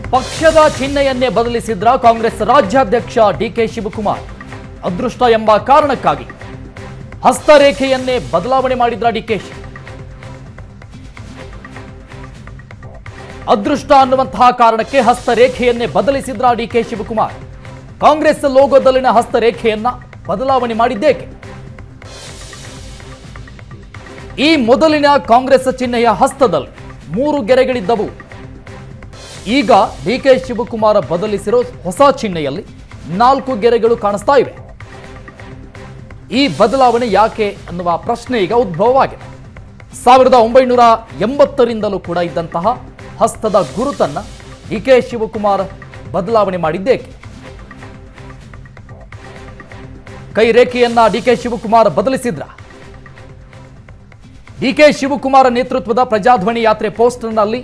ಪಕ್ಷದ ಚಿಹ್ನೆಯನ್ನೇ ಬದಲಿಸಿದ್ರ ಕಾಂಗ್ರೆಸ್ ರಾಜ್ಯಾಧ್ಯಕ್ಷ ಡಿಕೆ ಶಿವಕುಮಾರ್ ಅದೃಷ್ಟ ಎಂಬ ಕಾರಣಕ್ಕಾಗಿ ಹಸ್ತರೇಖೆಯನ್ನೇ ಬದಲಾವಣೆ ಮಾಡಿದ್ರ ಡಿಕೆಶಿ ಅದೃಷ್ಟ ಅನ್ನುವಂತಹ ಕಾರಣಕ್ಕೆ ಹಸ್ತರೇಖೆಯನ್ನೇ ಬದಲಿಸಿದ್ರ ಡಿಕೆ ಶಿವಕುಮಾರ್ ಕಾಂಗ್ರೆಸ್ ಲೋಗೋದಲ್ಲಿನ ಹಸ್ತರೇಖೆಯನ್ನ ಬದಲಾವಣೆ ಮಾಡಿದ್ದೇಕೆ ಈ ಮೊದಲಿನ ಕಾಂಗ್ರೆಸ್ ಚಿಹ್ನೆಯ ಹಸ್ತದಲ್ಲಿ ಮೂರು ಗೆರೆಗಳಿದ್ದವು ಈಗ ಡಿಕೆ ಶಿವಕುಮಾರ ಬದಲಿಸಿರೋ ಹೊಸ ಚಿಹ್ನೆಯಲ್ಲಿ ನಾಲ್ಕು ಗೆರೆಗಳು ಕಾಣಿಸ್ತಾ ಇವೆ ಈ ಬದಲಾವಣೆ ಯಾಕೆ ಅನ್ನುವ ಪ್ರಶ್ನೆ ಈಗ ಉದ್ಭವವಾಗಿದೆ ಸಾವಿರದ ಒಂಬೈನೂರ ಎಂಬತ್ತರಿಂದಲೂ ಕೂಡ ಇದ್ದಂತಹ ಹಸ್ತದ ಗುರುತನ್ನ ಡಿಕೆ ಶಿವಕುಮಾರ್ ಬದಲಾವಣೆ ಮಾಡಿದ್ದೇಕೆ ಕೈ ರೇಖೆಯನ್ನ ಡಿಕೆ ಶಿವಕುಮಾರ್ ಬದಲಿಸಿದ್ರ ಡಿಕೆ ಶಿವಕುಮಾರ ನೇತೃತ್ವದ ಪ್ರಜಾಧ್ವನಿ ಯಾತ್ರೆ ಪೋಸ್ಟರ್ನಲ್ಲಿ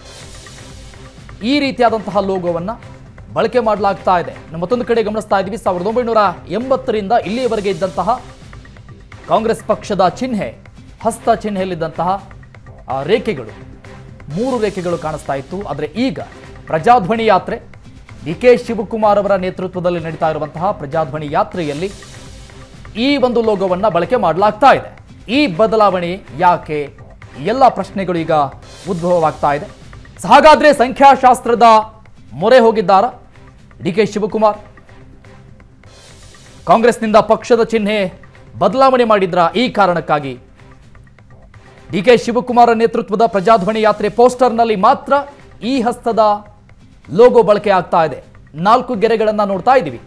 ಈ ರೀತಿಯಾದಂತಹ ಲೋಗೋವನ್ನ ಬಳಕೆ ಮಾಡಲಾಗ್ತಾ ಇದೆ ಇನ್ನು ಮತ್ತೊಂದು ಕಡೆ ಗಮನಿಸ್ತಾ ಇದ್ದೀವಿ ಸಾವಿರದ ಒಂಬೈನೂರ ಎಂಬತ್ತರಿಂದ ಇಲ್ಲಿಯವರೆಗೆ ಇದ್ದಂತಹ ಕಾಂಗ್ರೆಸ್ ಪಕ್ಷದ ಚಿಹ್ನೆ ಹಸ್ತ ಚಿಹ್ನೆಯಲ್ಲಿದ್ದಂತಹ ಆ ರೇಖೆಗಳು ಮೂರು ರೇಖೆಗಳು ಕಾಣಿಸ್ತಾ ಇತ್ತು ಆದರೆ ಈಗ ಪ್ರಜಾಧ್ವನಿ ಯಾತ್ರೆ ಡಿ ಕೆ ಶಿವಕುಮಾರ್ ಅವರ ನೇತೃತ್ವದಲ್ಲಿ ನಡೀತಾ ಇರುವಂತಹ ಪ್ರಜಾಧ್ವನಿ ಯಾತ್ರೆಯಲ್ಲಿ ಈ ಒಂದು ಲೋಗೋವನ್ನ ಬಳಕೆ ಮಾಡಲಾಗ್ತಾ ಇದೆ ಈ ಬದಲಾವಣೆ ಯಾಕೆ ಈ ಎಲ್ಲ ಪ್ರಶ್ನೆಗಳು ಈಗ ಉದ್ಭವವಾಗ್ತಾ ಇದೆ ಸೊ ಹಾಗಾದ್ರೆ ಸಂಖ್ಯಾಶಾಸ್ತ್ರದ ಮೊರೆ ಹೋಗಿದ್ದಾರ ಡಿ ಕೆ ಶಿವಕುಮಾರ್ ಕಾಂಗ್ರೆಸ್ನಿಂದ ಪಕ್ಷದ ಚಿಹ್ನೆ ಬದಲಾವಣೆ ಮಾಡಿದ್ರ ಈ ಕಾರಣಕ್ಕಾಗಿ ಡಿ ಕೆ ಶಿವಕುಮಾರ ನೇತೃತ್ವದ ಪ್ರಜಾಧ್ವನಿ ಯಾತ್ರೆ ಪೋಸ್ಟರ್ನಲ್ಲಿ ಮಾತ್ರ ಈ ಹಸ್ತದ ಲೋಗೋ ಬಳಕೆ ಆಗ್ತಾ ಇದೆ ನಾಲ್ಕು ಗೆರೆಗಳನ್ನ ನೋಡ್ತಾ ಇದ್ದೀವಿ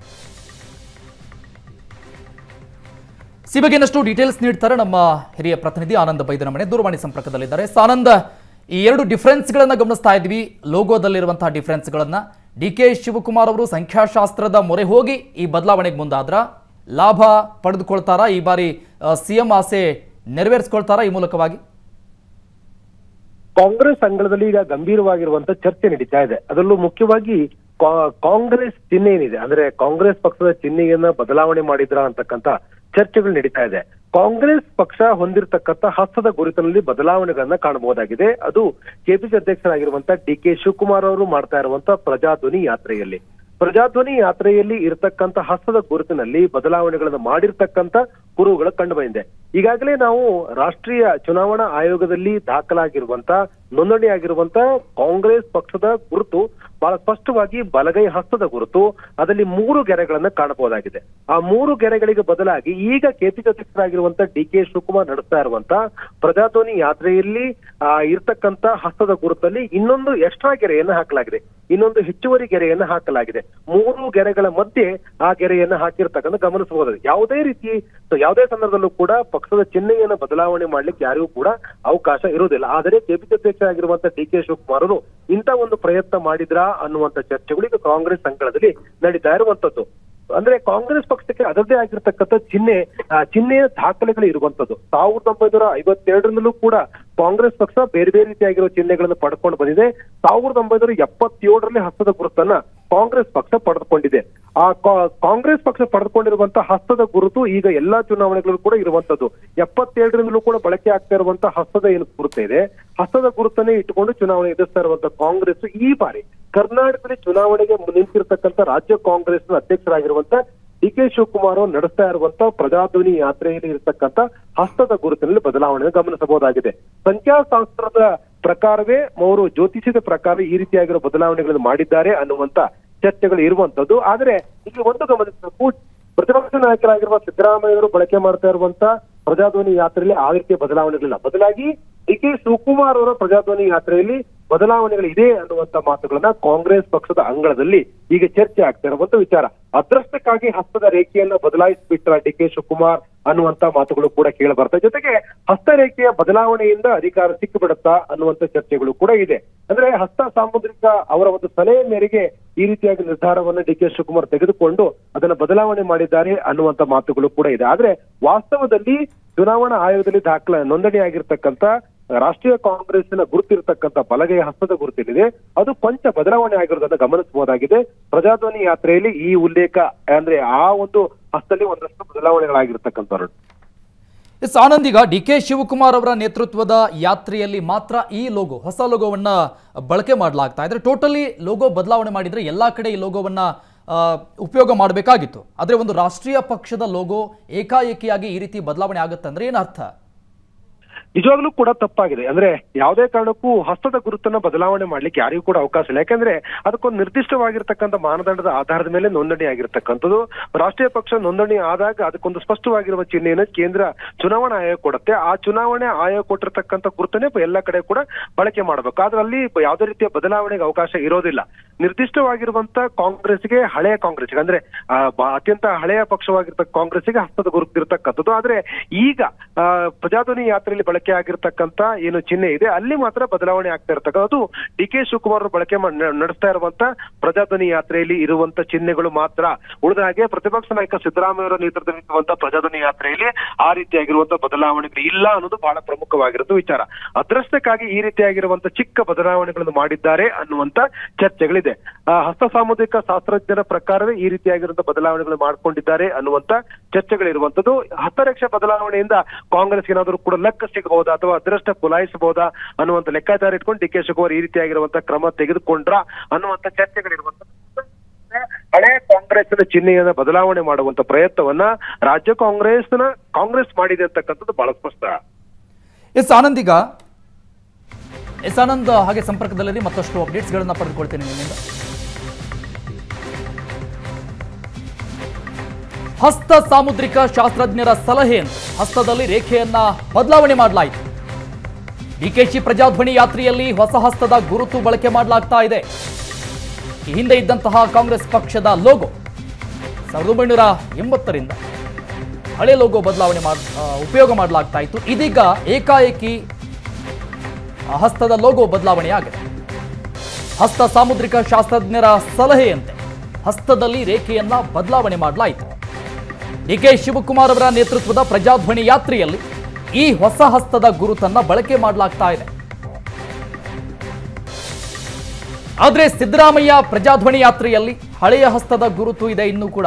ಸಿ ಬಗ್ಗೆನಷ್ಟು ಡೀಟೇಲ್ಸ್ ನೀಡ್ತಾರೆ ನಮ್ಮ ಹಿರಿಯ ಪ್ರತಿನಿಧಿ ಆನಂದ್ ಬೈದನಮನೆ ದೂರವಾಣಿ ಸಂಪರ್ಕದಲ್ಲಿದ್ದಾರೆ ಸೊ ಆನಂದ್ ಈ ಎರಡು ಡಿಫ್ರೆನ್ಸ್ಗಳನ್ನ ಗಮನಿಸ್ತಾ ಇದ್ವಿ ಲೋಗೋದಲ್ಲಿರುವಂತಹ ಡಿಫ್ರೆನ್ಸ್ಗಳನ್ನ ಡಿ ಕೆ ಶಿವಕುಮಾರ್ ಅವರು ಸಂಖ್ಯಾಶಾಸ್ತ್ರದ ಮೊರೆ ಹೋಗಿ ಈ ಬದಲಾವಣೆಗೆ ಮುಂದಾದ್ರ ಲಾಭ ಪಡೆದುಕೊಳ್ತಾರಾ ಈ ಬಾರಿ ಸಿಎಂ ಆಸೆ ನೆರವೇರಿಸ್ಕೊಳ್ತಾರಾ ಈ ಮೂಲಕವಾಗಿ ಕಾಂಗ್ರೆಸ್ ಅಂಗಳದಲ್ಲಿ ಈಗ ಗಂಭೀರವಾಗಿರುವಂತ ಚರ್ಚೆ ನಡೀತಾ ಇದೆ ಅದರಲ್ಲೂ ಮುಖ್ಯವಾಗಿ ಕಾ- ಕಾಂಗ್ರೆಸ್ ಚಿಹ್ನೆ ಏನಿದೆ ಅಂದ್ರೆ ಕಾಂಗ್ರೆಸ್ ಪಕ್ಷದ ಚಿಹ್ನೆಯನ್ನ ಬದಲಾವಣೆ ಮಾಡಿದ್ರ ಅಂತಕ್ಕಂತ ಚರ್ಚೆಗಳು ನಡೀತಾ ಇದೆ ಕಾಂಗ್ರೆಸ್ ಪಕ್ಷ ಹೊಂದಿರತಕ್ಕಂತ ಹಸ್ತದ ಗುರುತಿನಲ್ಲಿ ಬದಲಾವಣೆಗಳನ್ನ ಕಾಣಬಹುದಾಗಿದೆ ಅದು ಕೆಪಿಸಿ ಅಧ್ಯಕ್ಷರಾಗಿರುವಂತ ಡಿ ಕೆ ಶಿವಕುಮಾರ್ ಅವರು ಮಾಡ್ತಾ ಇರುವಂತ ಪ್ರಜಾಧ್ವನಿ ಯಾತ್ರೆಯಲ್ಲಿ ಪ್ರಜಾಧ್ವನಿ ಯಾತ್ರೆಯಲ್ಲಿ ಇರತಕ್ಕಂತ ಹಸ್ತದ ಗುರುತಿನಲ್ಲಿ ಬದಲಾವಣೆಗಳನ್ನು ಮಾಡಿರ್ತಕ್ಕಂತ ಕುರುಹುಗಳು ಕಂಡು ಬಂದಿದೆ ಈಗಾಗಲೇ ನಾವು ರಾಷ್ಟ್ರೀಯ ಚುನಾವಣಾ ಆಯೋಗದಲ್ಲಿ ದಾಖಲಾಗಿರುವಂತ ನೋಂದಣಿಯಾಗಿರುವಂತ ಕಾಂಗ್ರೆಸ್ ಪಕ್ಷದ ಗುರುತು ಬಹಳ ಸ್ಪಷ್ಟವಾಗಿ ಬಲಗೈ ಹಸ್ತದ ಗುರುತು ಅದರಲ್ಲಿ ಮೂರು ಗೆರೆಗಳನ್ನ ಕಾಣಬಹುದಾಗಿದೆ ಆ ಮೂರು ಗೆರೆಗಳಿಗೆ ಬದಲಾಗಿ ಈಗ ಕೆಪಿಸಿ ಅಧ್ಯಕ್ಷರಾಗಿರುವಂತ ಡಿ ಕೆ ಶಿವಕುಮಾರ್ ನಡೆಸ್ತಾ ಇರುವಂತ ಪ್ರಜಾಧ್ವನಿ ಯಾತ್ರೆಯಲ್ಲಿ ಆ ಇರ್ತಕ್ಕಂತ ಹಸ್ತದ ಗುರುತಲ್ಲಿ ಇನ್ನೊಂದು ಎಕ್ಸ್ಟ್ರಾ ಗೆರೆಯನ್ನ ಹಾಕಲಾಗಿದೆ ಇನ್ನೊಂದು ಹೆಚ್ಚುವರಿ ಗೆರೆಯನ್ನ ಹಾಕಲಾಗಿದೆ ಮೂರು ಗೆರೆಗಳ ಮಧ್ಯೆ ಆ ಗೆರೆಯನ್ನ ಹಾಕಿರ್ತಕ್ಕಂಥ ಗಮನಿಸಬಹುದಾಗಿದೆ ಯಾವುದೇ ರೀತಿ so ಯಾವುದೇ ಸಂದರ್ಭದಲ್ಲೂ ಕೂಡ ಪಕ್ಷದ ಚಿಹ್ನೆಯನ್ನ ಬದಲಾವಣೆ ಮಾಡ್ಲಿಕ್ಕೆ ಯಾರಿಗೂ ಕೂಡ ಅವಕಾಶ ಇರುವುದಿಲ್ಲ ಆದರೆ ಕೆಪಿಸಿ ಅಧ್ಯಕ್ಷರಾಗಿರುವಂತ ಡಿ ಕೆ ಶಿವಕುಮಾರ್ ಅವರು ಇಂಥ ಒಂದು ಪ್ರಯತ್ನ ಮಾಡಿದ್ರಾ ಅನ್ನುವಂತ ಚರ್ಚೆಗಳು ಈಗ ಕಾಂಗ್ರೆಸ್ ಅಂಗಳದಲ್ಲಿ ನಡೀತಾ ಇರುವಂತದ್ದು ಅಂದ್ರೆ ಕಾಂಗ್ರೆಸ್ ಪಕ್ಷಕ್ಕೆ ಅದರದೇ ಆಗಿರ್ತಕ್ಕಂಥ ಚಿಹ್ನೆ ಆ, ಚಿಹ್ನೆಯ ದಾಖಲೆಗಳು ಇರುವಂತದ್ದು ಸಾವಿರದ ಒಂಬೈನೂರ ಐವತ್ತೆರಡರಲ್ಲೂ ಕೂಡ ಕಾಂಗ್ರೆಸ್ ಪಕ್ಷ ಬೇರೆ ಬೇರೆ ರೀತಿಯಾಗಿರೋ ಚಿಹ್ನೆಗಳನ್ನು ಪಡ್ಕೊಂಡು ಬಂದಿದೆ ಸಾವಿರದ ಒಂಬೈನೂರ ಎಪ್ಪತ್ತೇಳರಲ್ಲಿ ಹಸ್ತದ ಗುರುತನ್ನ ಕಾಂಗ್ರೆಸ್ ಪಕ್ಷ ಪಡೆದುಕೊಂಡಿದೆ ಆ ಕಾ- ಕಾಂಗ್ರೆಸ್ ಪಕ್ಷ ಪಡೆದುಕೊಂಡಿರುವಂತ ಹಸ್ತದ ಗುರುತು ಈಗ ಎಲ್ಲಾ ಚುನಾವಣೆಗಳಲ್ಲೂ ಕೂಡ ಇರುವಂತದ್ದು ಎಪ್ಪತ್ತೆರಡರಿಂದಲೂ ಕೂಡ ಬಳಕೆ ಆಗ್ತಾ ಇರುವಂತ ಹಸ್ತದ ಏನು ಗುರುತು ಇದೆ ಹಸ್ತದ ಗುರುತನ್ನೇ ಇಟ್ಟುಕೊಂಡು ಚುನಾವಣೆ ಎದುರಿಸ್ತಾ ಇರುವಂತ ಕಾಂಗ್ರೆಸ್ ಈ ಬಾರಿ ಕರ್ನಾಟಕದಲ್ಲಿ ಚುನಾವಣೆಗೆ ನಿಂತಿರ್ತಕ್ಕಂಥ ರಾಜ್ಯ ಕಾಂಗ್ರೆಸ್ನ ಅಧ್ಯಕ್ಷರಾಗಿರುವಂತ ಡಿ ಕೆ ಶಿವಕುಮಾರ್ ಅವರು ನಡೆಸ್ತಾ ಇರುವಂತ ಪ್ರಜಾಧ್ವನಿ ಯಾತ್ರೆಯಲ್ಲಿ ಇರತಕ್ಕಂತ ಹಸ್ತದ ಗುರುತಿನಲ್ಲಿ ಬದಲಾವಣೆ ಗಮನಿಸಬಹುದಾಗಿದೆ ಸಂಖ್ಯಾಶಾಸ್ತ್ರದ ಪ್ರಕಾರವೇ ಅವರು ಜ್ಯೋತಿಷ್ಯದ ಪ್ರಕಾರ ಈ ರೀತಿಯಾಗಿರೋ ಬದಲಾವಣೆಗಳನ್ನು ಮಾಡಿದ್ದಾರೆ ಅನ್ನುವಂತ ಚರ್ಚೆಗಳು ಇರುವಂತದ್ದು ಆದ್ರೆ ಇಲ್ಲಿ ಒಂದು ಗಮನಿಸಬೇಕು ಪ್ರತಿಪಕ್ಷ ನಾಯಕರಾಗಿರುವ ಸಿದ್ದರಾಮಯ್ಯವರು ಬಳಕೆ ಮಾಡ್ತಾ ಇರುವಂತ ಪ್ರಜಾಧ್ವನಿ ಯಾತ್ರೆಯಲ್ಲಿ ಆ ರೀತಿಯ ಬದಲಾವಣೆಗಳಿಲ್ಲ ಬದಲಾಗಿ ಡಿ ಕೆ ಶಿವಕುಮಾರ್ ಅವರ ಪ್ರಜಾಧ್ವನಿ ಯಾತ್ರೆಯಲ್ಲಿ ಬದಲಾವಣೆಗಳಿದೆ ಅನ್ನುವಂತ ಮಾತುಗಳನ್ನ ಕಾಂಗ್ರೆಸ್ ಪಕ್ಷದ ಅಂಗಳದಲ್ಲಿ ಈಗ ಚರ್ಚೆ ಆಗ್ತಾ ಇರುವಂತ ವಿಚಾರ ಅದೃಷ್ಟಕ್ಕಾಗಿ ಹಸ್ತದ ರೇಖೆಯನ್ನ ಬದಲಾಯಿಸಿಬಿಟ್ರ ಡಿ ಕೆ ಶಿವಕುಮಾರ್ ಅನ್ನುವಂತ ಮಾತುಗಳು ಕೂಡ ಕೇಳ ಬರ್ತವೆ ಜೊತೆಗೆ ಹಸ್ತರೇಖೆಯ ಬದಲಾವಣೆಯಿಂದ ಅಧಿಕಾರ ಸಿಕ್ಕಿಬಿಡುತ್ತಾ ಅನ್ನುವಂತ ಚರ್ಚೆಗಳು ಕೂಡ ಇದೆ ಅಂದ್ರೆ ಹಸ್ತ ಸಾಮುದ್ರಿಕ ಅವರ ಒಂದು ಸಲಹೆ ಮೇರೆಗೆ ಈ ರೀತಿಯಾಗಿ ನಿರ್ಧಾರವನ್ನು ಡಿ ಕೆ ಶಿವಕುಮಾರ್ ತೆಗೆದುಕೊಂಡು ಅದನ್ನ ಬದಲಾವಣೆ ಮಾಡಿದ್ದಾರೆ ಅನ್ನುವಂತ ಮಾತುಗಳು ಕೂಡ ಇದೆ ಆದ್ರೆ ವಾಸ್ತವದಲ್ಲಿ ಚುನಾವಣಾ ಆಯೋಗದಲ್ಲಿ ದಾಖಲ ನೋಂದಣಿಯಾಗಿರ್ತಕ್ಕಂಥ ರಾಷ್ಟ್ರೀಯ ಕಾಂಗ್ರೆಸ್ನ ಗುರುತಿರ್ತಕ್ಕಂಥ ಬಲಗೈಯ ಹಸ್ತದ ಗುರುತಿದೆ ಅದು ಕೊಂಚ ಬದಲಾವಣೆ ಆಗಿರೋದನ್ನ ಗಮನಿಸಬಹುದಾಗಿದೆ ಪ್ರಜಾಧ್ವನಿ ಯಾತ್ರೆಯಲ್ಲಿ ಈ ಉಲ್ಲೇಖ ಅಂದ್ರೆ ಆ ಒಂದು ಹಸ್ತದಲ್ಲಿ ಒಂದಷ್ಟು ಬದಲಾವಣೆಗಳಾಗಿರ್ತಕ್ಕಂಥವ್ರು ಎಸ್ ಆನಂದ್ ಈಗ ಡಿ ಕೆ ಶಿವಕುಮಾರ್ ಅವರ ನೇತೃತ್ವದ ಯಾತ್ರೆಯಲ್ಲಿ ಮಾತ್ರ ಈ ಲೋಗೋ ಹೊಸ ಲೋಗೋವನ್ನ ಬಳಕೆ ಮಾಡಲಾಗ್ತಾ ಇದ್ರೆ ಟೋಟಲಿ ಲೋಗೋ ಬದಲಾವಣೆ ಮಾಡಿದ್ರೆ ಎಲ್ಲಾ ಕಡೆ ಈ ಲೋಗೋವನ್ನ ಆ, ಉಪಯೋಗ ಮಾಡಬೇಕಾಗಿತ್ತು ಆದ್ರೆ ಒಂದು ರಾಷ್ಟ್ರೀಯ ಪಕ್ಷದ ಲೋಗೋ ಏಕಾಏಕಿಯಾಗಿ ಈ ರೀತಿ ಬದಲಾವಣೆ ಆಗುತ್ತೆ ಅಂದ್ರೆ ಏನು ಅರ್ಥ ನಿಜವಾಗ್ಲೂ ಕೂಡ ತಪ್ಪಾಗಿದೆ ಅಂದ್ರೆ ಯಾವುದೇ ಕಾರಣಕ್ಕೂ ಹಸ್ತದ ಗುರುತನ್ನ ಬದಲಾವಣೆ ಮಾಡ್ಲಿಕ್ಕೆ ಯಾರಿಗೂ ಕೂಡ ಅವಕಾಶ ಇಲ್ಲ ಯಾಕಂದ್ರೆ ಅದಕ್ಕೊಂದು ನಿರ್ದಿಷ್ಟವಾಗಿರ್ತಕ್ಕಂಥ ಮಾನದಂಡದ ಆಧಾರದ ಮೇಲೆ ನೋಂದಣಿ ಆಗಿರ್ತಕ್ಕಂಥದ್ದು ರಾಷ್ಟ್ರೀಯ ಪಕ್ಷ ನೋಂದಣಿ ಆದಾಗ ಅದಕ್ಕೊಂದು ಸ್ಪಷ್ಟವಾಗಿರುವ ಚಿಹ್ನೆಯನ್ನು ಕೇಂದ್ರ ಚುನಾವಣಾ ಆಯೋಗ ಕೊಡುತ್ತೆ ಆ ಚುನಾವಣೆ ಆಯೋಗ ಕೊಟ್ಟಿರ್ತಕ್ಕಂಥ ಗುರುತನ್ನೇ ಎಲ್ಲ ಕಡೆ ಕೂಡ ಬಳಕೆ ಮಾಡಬೇಕು ಆದ್ರೆ ಅಲ್ಲಿ ಯಾವುದೇ ರೀತಿಯ ಬದಲಾವಣೆಗೆ ಅವಕಾಶ ಇರೋದಿಲ್ಲ ನಿರ್ದಿಷ್ಟವಾಗಿರುವಂತ ಕಾಂಗ್ರೆಸ್ಗೆ ಹಳೆಯ ಕಾಂಗ್ರೆಸ್ಗೆ ಅಂದ್ರೆ ಆ, ಬ- ಅತ್ಯಂತ ಹಳೆಯ ಪಕ್ಷವಾಗಿರ್ತಕ್ಕ ಕಾಂಗ್ರೆಸ್ಗೆ ಹಸ್ತದ ಗುರುತಿರ್ತಕ್ಕಂಥದ್ದು ಆದ್ರೆ ಈಗ ಆ, ಪ್ರಜಾಧ್ವನಿ ಯಾತ್ರೆಯಲ್ಲಿ ಬಳಕೆ ಆಗಿರ್ತಕ್ಕಂಥ ಏನು ಚಿಹ್ನೆ ಇದೆ ಅಲ್ಲಿ ಮಾತ್ರ ಬದಲಾವಣೆ ಆಗ್ತಾ ಇರ್ತಕ್ಕಂಥದ್ದು ಡಿ ಕೆ ಶಿವಕುಮಾರ್ ಅವರು ಬಳಕೆ ಮಾಡ್- ನ- ನಡೆಸ್ತಾ ಇರುವಂತ ಪ್ರಜಾಧ್ವನಿ ಯಾತ್ರೆಯಲ್ಲಿ ಇರುವಂತ ಚಿಹ್ನೆಗಳು ಮಾತ್ರ ಉಳಿದ ಹಾಗೆ ಪ್ರತಿಪಕ್ಷ ನಾಯಕ ಸಿದ್ದರಾಮಯ್ಯ ಅವರ ನೇತೃತ್ವದಲ್ಲಿರುವಂತ ಪ್ರಜಾಧ್ವನಿ ಯಾತ್ರೆಯಲ್ಲಿ ಆ ರೀತಿಯಾಗಿರುವಂತ ಬದಲಾವಣೆಗಳು ಇಲ್ಲ ಅನ್ನೋದು ಬಹಳ ಪ್ರಮುಖವಾಗಿರೋದು ವಿಚಾರ ಅದೃಷ್ಟಕ್ಕಾಗಿ ಈ ರೀತಿಯಾಗಿರುವಂತ ಚಿಕ್ಕ ಬದಲಾವಣೆಗಳನ್ನು ಮಾಡಿದ್ದಾರೆ ಅನ್ನುವಂತ ಚರ್ಚೆಗಳಿದೆ ಆ, ಹಸ್ತ ಸಾಮುದ್ರಿಕ ಶಾಸ್ತ್ರಜ್ಞರ ಪ್ರಕಾರವೇ ಈ ರೀತಿಯಾಗಿರುವಂತ ಬದಲಾವಣೆಗಳು ಮಾಡ್ಕೊಂಡಿದ್ದಾರೆ ಅನ್ನುವಂತ ಚರ್ಚೆಗಳಿರುವಂತದ್ದು ಹಸ್ತರೇಖೆ ಬದಲಾವಣೆಯಿಂದ ಕಾಂಗ್ರೆಸ್ ಏನಾದರೂ ಕೂಡ ಲೆಕ್ಕ ಸಿಗಬಹುದಾ ಅಥವಾ ಅದೃಷ್ಟ ಪುಲಾಯಿಸಬಹುದಾ ಅನ್ನುವಂತ ಲೆಕ್ಕಾಚಾರ ಇಟ್ಕೊಂಡು ಡಿ ಕೆ ಶಿವಕುಮಾರ್ ಈ ರೀತಿಯಾಗಿರುವಂತ ಕ್ರಮ ತೆಗೆದುಕೊಂಡ್ರ ಅನ್ನುವಂತ ಚರ್ಚೆಗಳಿರುವಂತದ್ದು ಹಳೆ ಕಾಂಗ್ರೆಸ್ನ ಚಿಹ್ನೆಯನ್ನ ಬದಲಾವಣೆ ಮಾಡುವಂತ ಪ್ರಯತ್ನವನ್ನ ರಾಜ್ಯ ಕಾಂಗ್ರೆಸ್ನ ಕಾಂಗ್ರೆಸ್ ಮಾಡಿದೆ ಅಂತಕ್ಕಂಥದ್ದು ಬಹಳ ಸ್ಪಷ್ಟ ಎಸ್ ಆನಂದ್ ಈಗ ಎಸ್ ಆನಂದ್ ಹಾಗೆ ಸಂಪರ್ಕದಲ್ಲಿ ಮತ್ತಷ್ಟು ಅಪ್ಡೇಟ್ಸ್ಗಳನ್ನ ಪಡೆದುಕೊಳ್ತೇನೆ ನಿಮ್ಮಿಂದ ಹಸ್ತ ಸಾಮುದ್ರಿಕ ಶಾಸ್ತ್ರಜ್ಞರ ಸಲಹೆಯಂತೆ ಹಸ್ತದಲ್ಲಿ ರೇಖೆಯನ್ನ ಬದಲಾವಣೆ ಮಾಡಲಾಯಿತು ಡಿಕೆಶಿ ಪ್ರಜಾಧ್ವನಿ ಯಾತ್ರೆಯಲ್ಲಿ ಹೊಸ ಹಸ್ತದ ಗುರುತು ಬಳಕೆ ಮಾಡಲಾಗ್ತಾ ಇದೆ ಈ ಹಿಂದೆ ಇದ್ದಂತಹ ಕಾಂಗ್ರೆಸ್ ಪಕ್ಷದ ಲೋಗೋ ಸಾವಿರದ ಒಂಬೈನೂರ ಎಂಬತ್ತರಿಂದ ಹಳೆ ಲೋಗೋ ಬದಲಾವಣೆ ಮಾಡ್ ಆ, ಉಪಯೋಗ ಮಾಡಲಾಗ್ತಾ ಇತ್ತು ಇದೀಗ ಏಕಾಏಕಿ ಆ ಹಸ್ತದ ಲೋಗೋ ಬದಲಾವಣೆಯಾಗಿದೆ ಹಸ್ತ ಸಾಮುದ್ರಿಕ ಶಾಸ್ತ್ರಜ್ಞರ ಸಲಹೆಯಂತೆ ಹಸ್ತದಲ್ಲಿ ರೇಖೆಯನ್ನ ಬದಲಾವಣೆ ಮಾಡಲಾಯಿತು ಡಿಕೆ ಶಿವಕುಮಾರ್ ಅವರ ನೇತೃತ್ವದ ಪ್ರಜಾಧ್ವನಿ ಯಾತ್ರೆಯಲ್ಲಿ ಈ ಹೊಸ ಹಸ್ತದ ಗುರುತನ್ನ ಬಳಕೆ ಮಾಡಲಾಗ್ತಾ ಇದೆ ಆದ್ರೆ ಸಿದ್ದರಾಮಯ್ಯ ಪ್ರಜಾಧ್ವನಿ ಯಾತ್ರೆಯಲ್ಲಿ ಹಳೆಯ ಹಸ್ತದ ಗುರುತು ಇದೆ ಇನ್ನೂ ಕೂಡ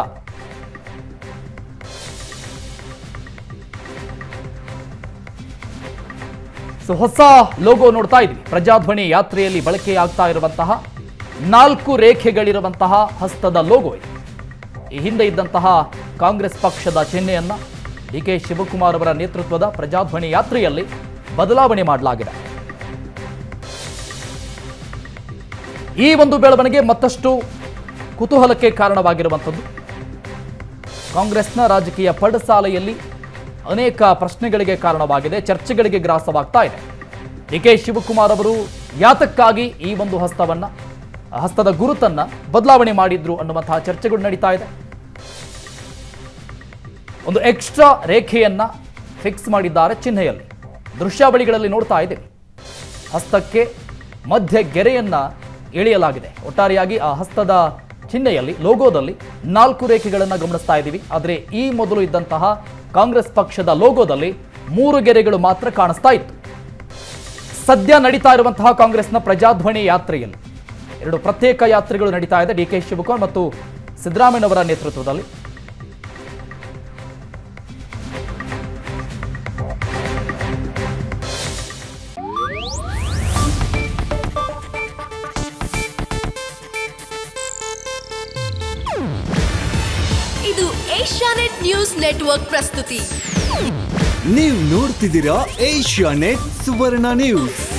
ಸೊ ಹೊಸ ಲೋಗೋ ನೋಡ್ತಾ ಇದ್ವಿ ಪ್ರಜಾಧ್ವನಿ ಯಾತ್ರೆಯಲ್ಲಿ ಬಳಕೆಯಾಗ್ತಾ ಇರುವಂತಹ ನಾಲ್ಕು ರೇಖೆಗಳಿರುವಂತಹ ಹಸ್ತದ ಲೋಗೋ ಇದು ಈ ಹಿಂದೆ ಇದ್ದಂತಹ ಕಾಂಗ್ರೆಸ್ ಪಕ್ಷದ ಚಿಹ್ನೆಯನ್ನ ಡಿ ಕೆ ಶಿವಕುಮಾರ್ ಅವರ ನೇತೃತ್ವದ ಪ್ರಜಾಧ್ವನಿ ಯಾತ್ರೆಯಲ್ಲಿ ಬದಲಾವಣೆ ಮಾಡಲಾಗಿದೆ ಈ ಒಂದು ಬೆಳವಣಿಗೆ ಮತ್ತಷ್ಟು ಕುತೂಹಲಕ್ಕೆ ಕಾರಣವಾಗಿರುವಂಥದ್ದು ಕಾಂಗ್ರೆಸ್ನ ರಾಜಕೀಯ ಪಡಸಾಲೆಯಲ್ಲಿ ಅನೇಕ ಪ್ರಶ್ನೆಗಳಿಗೆ ಕಾರಣವಾಗಿದೆ ಚರ್ಚೆಗಳಿಗೆ ಗ್ರಾಸವಾಗ್ತಾ ಇದೆ ಡಿ ಕೆ ಶಿವಕುಮಾರ್ ಅವರು ಯಾತಕ್ಕಾಗಿ ಈ ಒಂದು ಹಸ್ತವನ್ನ ಹಸ್ತದ ಗುರುತನ್ನ ಬದಲಾವಣೆ ಮಾಡಿದ್ರು ಅನ್ನುವಂತಹ ಚರ್ಚೆಗಳು ನಡೀತಾ ಇದೆ ಒಂದು ಎಕ್ಸ್ಟ್ರಾ ರೇಖೆಯನ್ನ ಫಿಕ್ಸ್ ಮಾಡಿದ್ದಾರೆ ಚಿಹ್ನೆಯಲ್ಲಿ ದೃಶ್ಯಾವಳಿಗಳಲ್ಲಿ ನೋಡ್ತಾ ಇದ್ದೀವಿ ಹಸ್ತಕ್ಕೆ ಮಧ್ಯ ಗೆರೆಯನ್ನ ಎಳೆಯಲಾಗಿದೆ ಒಟ್ಟಾರೆಯಾಗಿ ಆ ಹಸ್ತದ ಚಿಹ್ನೆಯಲ್ಲಿ ಲೋಗೋದಲ್ಲಿ ನಾಲ್ಕು ರೇಖೆಗಳನ್ನು ಗಮನಿಸ್ತಾ ಇದ್ದೀವಿ ಆದರೆ ಈ ಮೊದಲು ಇದ್ದಂತಹ ಕಾಂಗ್ರೆಸ್ ಪಕ್ಷದ ಲೋಗೋದಲ್ಲಿ ಮೂರು ಗೆರೆಗಳು ಮಾತ್ರ ಕಾಣಿಸ್ತಾ ಇತ್ತು ಸದ್ಯ ನಡೀತಾ ಇರುವಂತಹ ಕಾಂಗ್ರೆಸ್ನ ಪ್ರಜಾಧ್ವನಿ ಯಾತ್ರೆಯಲ್ಲಿ ಎರಡು ಪ್ರತ್ಯೇಕ ಯಾತ್ರೆಗಳು ನಡೀತಾ ಇದೆ ಡಿ ಕೆ ಶಿವಕುಮಾರ್ ಮತ್ತು ಸಿದ್ದರಾಮಯ್ಯನವರ ನೇತೃತ್ವದಲ್ಲಿ ಇದು ಏಷ್ಯಾನೆಟ್ ನ್ಯೂಸ್ ನೆಟ್ವರ್ಕ್ ಪ್ರಸ್ತುತಿ ನೀವು ನೋಡ್ತಿದ್ದೀರಾ ಏಷ್ಯಾ ನೆಟ್ ಸುವರ್ಣ ನ್ಯೂಸ್